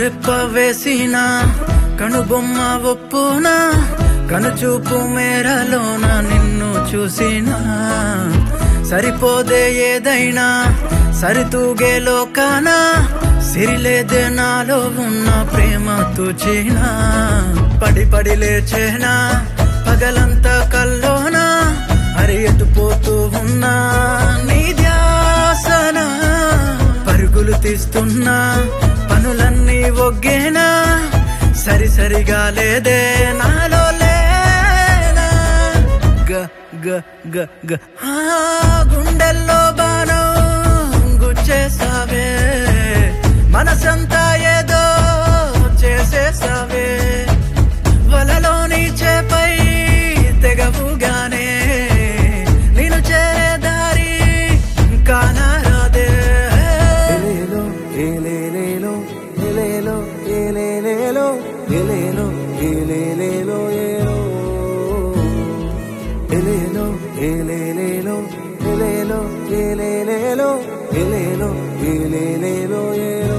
కనురెప్ప వేసిన కనుబొమ్మ ఒప్పునా కనుచూపు మేరలోన నిన్ను చూసినా సరిపోదే ఏదైనా సరితూగే లోకాన సిరిలేదే నాలో ఉన్న ప్రేమ తూచినా పడి పడి లేచేనా పగలంతా కల్లోనా అరి ఎటుపోతూ ఉన్నా నీ ధ్యాసన పరుగులు తీస్తున్నా పనులన్నీ ఒగ్గేనా సరి సరిగా లేదే నాలో లేనా గ గ గ గ ఆ గుండెల్లో బాణం గుచ్చేసావే మనసంతా ఏదో చేసేసావే వలలోని చేపై తెగవుగానే నేను చేరే దారి కానరాదే ఎలేలో ఏలేలేలో ఎలేలో ఏలేలేలో ఎలేలో ఏలేలేలో ఏలో ఎలేలో ఏలేలేలో ఎలేలో ఏలేలేలో ఎలేలో ఏలేలేలో ఏలో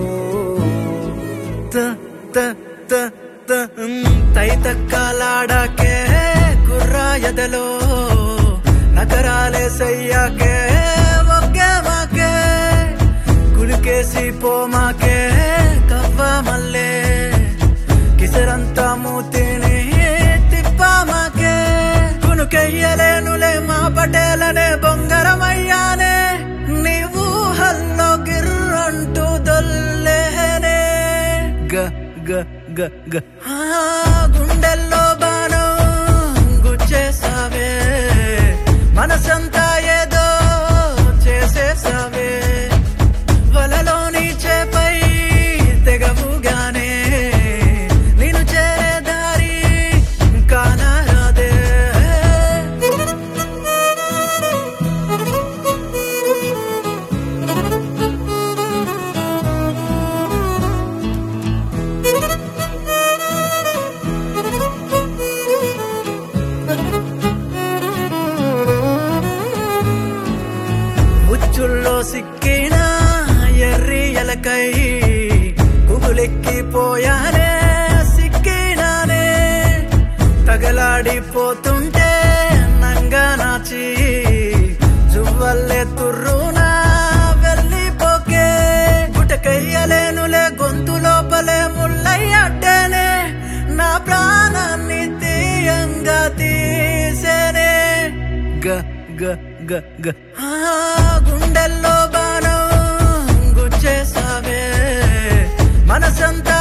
త త త త ఉమ్, తైతక్కలాడాకే కుర్రాయదలో నగరాలే సయ్యాకే ఒగ్గమాకే కులికేసి పోమాకే కవ్వ మల్లే కిసరంతా మూతిని తిప్పామాకే కునుకెయ్యలేనులే మా పటేలనే బొంగరమయ్యానే నీ ఊహల్లో గిర్రంటూ దొల్లేనే గ గ గ గ ఆ గుండెల్లో బాణం గుచ్చేసావే మనసంతా ఏదో చేసేసావే వలలోని చేపై తెగవుగానే నేను చేరే దారి కానరాదే ఉచ్చుల్లో సిక్కిన ఎర్రి ఎలకై కుగులెక్కిపోయానే సిక్కినానే తగలాడిపోతుంటే నంగా నాచి జువ్వల్లే తుర్రునా వెళ్ళిపోకే గుటకయ్యలేనులే గొంతు లోపలే ముల్లయ్యడ్డేనే నా ప్రాణాన్ని తీయంగా తీసేనే గ గ గ గ ఆ గుండెల్లో బాణం గుచ్చేసావే మనసంతా